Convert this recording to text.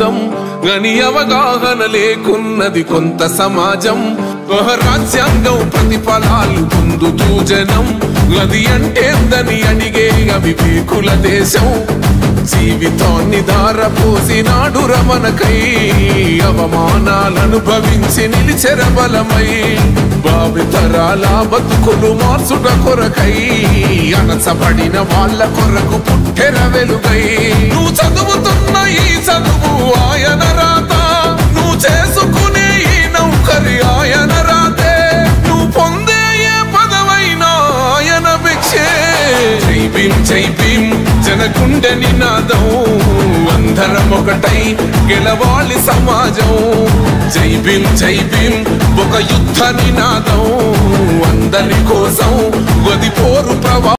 నినాదం గని అవగాహన లేకున్నది కొంత సమాజం ఒక రాజ్యాంగం ప్రతిఫలాలు పొందుతూ జనం గది అంటేందని అడిగే అవివేకుల దేశం జీవితాన్ని ధారపోసినాడు రమణకై అవమానాలను భవించి నిలిచెర బలమై భావితరాల బతుకులు మార్చుట కొరకై అణచబడిన వాళ్ళ కొరకు పుట్టెర వెలుగై నువ్వు చదువుతున్న ఈ చదువు ఆయన రాత నువ్వు చేసుకునే ఈ నౌకరి ఆయన రాతే నువ్వు పొందే ఏ పదవైనా ఆయన భిక్షే జై భీం జై భీం జనగుండె నినాదం అందరం ఒకటై గెలవాలి సమాజం జై భీం జై భీం ఒక యుద్ధ నినాదం అందరి కోసం గది పోరు ప్రవా